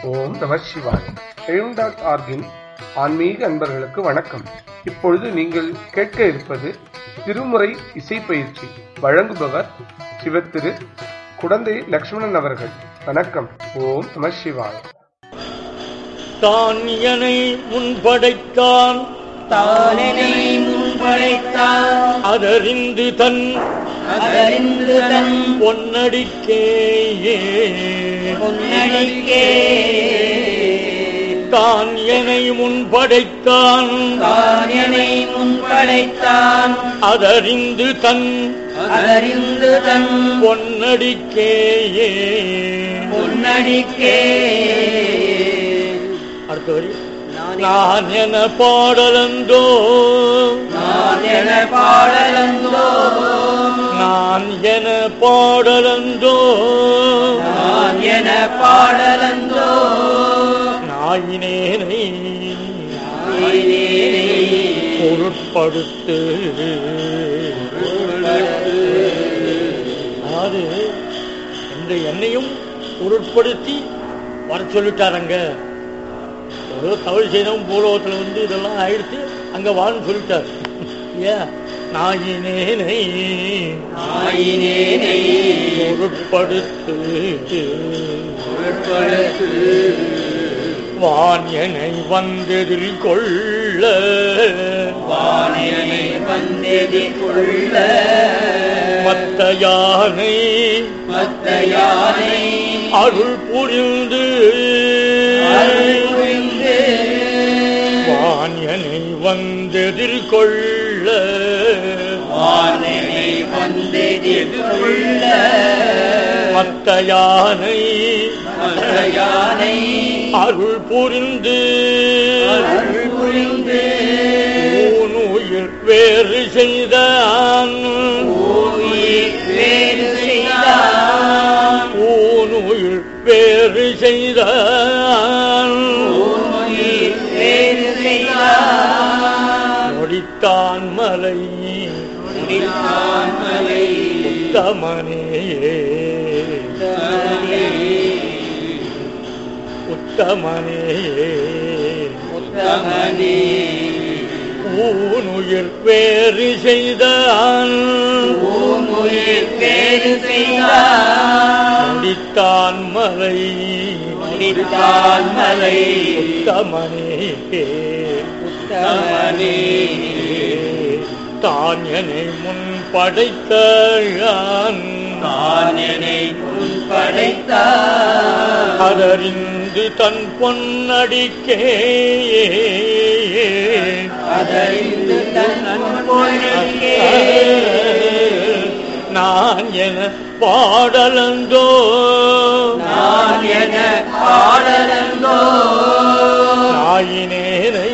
ஓம் நம சிவாய் எழும் டாட் ஆர்கின் ஆன்மீக அன்பர்களுக்கு வணக்கம் இப்பொழுது நீங்கள் கேட்க இருப்பது திருமுறை இசை பயிற்சி வழங்குபவர் சிவத்திரு குடந்தை லக்ஷ்மணன் அவர்கள் வணக்கம் ஓம் நம சிவாய் தான் எனை முன்படைத்தான் தானெனை முன்படைத்தான் அதறிந்து தன் அதறிந்து தன் பொன்னடிக்கேயே பொன்னடிக்கே தான் எனை முன்படைத்தான் தானெனை முன்படைத்தான் அதறிந்து தன் அதறிந்து தன் பொன்னடிக்கேயே பொன்னடிக்கே அடுத்த வரி நான் என பாடலந்தோ நான் என பாடலந்தோ நான் என பாடலந்தோ நான் என பாடலந்தோ நாயினேனை நாயினேனை பொருட்படுத்து அதாவது இந்த எண்ணையும் பொருட்படுத்தி வர சொல்லிட்டாரங்க ஏதோ தவறு செய்தவன் பூலோகத்தில் வந்து இதெல்லாம் ஆயிடுத்து அங்க வான்னு சொல்லிட்டார் ஏன் நாயினேனை நாயினேனை பொருட்படுத்து பொருட்படுத்து வான் என்னை வந்தெதில் கொள்ள வானிலை வந்தெதிர் கொள்ள மத்த யானை மத்த யானை அருள் புரிந்து அருள் புரிந்து வான் என்னை வந்தெதிர் கொள்ள வானிலை வந்தெதிர் கொள்ள மத்த யானை மத்த யானை அருள் புரிந்து அருள் புரிந்து ஊனுயிர் வேறு செய்தான் உயிர் வேறு செய்தான் ஊனுயிர் வேறு செய்தான் உயிர் வேறு செய்தான் நொடித்தான் மலை முடித்தான் மலை உத்தமனே உத்தமனே உத்தமனே ஊனுயிர் வேறு செய்தான் உயிர் வேறு செய்தான் முடித்தான் மலை முடித்தான் மலை உத்தமனே உத்தமனே தான் என்னை முன் படைத்த தானனை முன் படைத்தான் அதறிந்து தன் பொன்னடிக்கே அதறிந்து தன் பொன்னடிக்கே நான் என பாடலந்தோ நான் என பாடலந்தோ நாயினேனை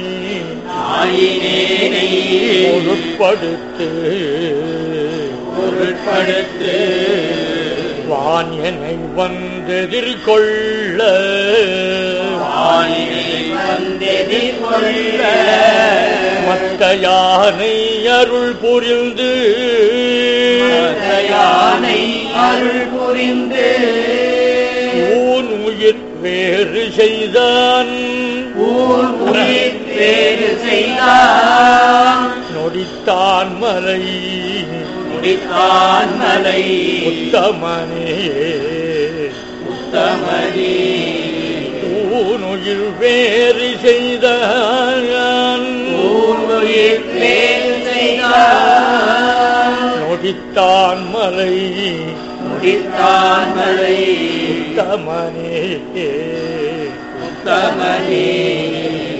நாயினேனை பொருட்படுத்து பொருட்படுத்து வான் என்னை வந்தெதிர்கொள்ள வானிலை வந்தெதிர் கொள்ள மத்த யானை அருள் புரிந்து மத்த யானை அருள் புரிந்து ஊன் உயிர் வேறு செய்தான் ஊர் உயிர் வேறு செய்தான் நொடித்தான் மலை முடித்தான் மலை உத்தமனே உத்தமனே ஊன் உயிர் வேறு செய்தான் ஊர் உயிர் வேறு செய்தான் நொடித்தான் மலை முடித்தான் மலை உத்தமனே உத்தமனே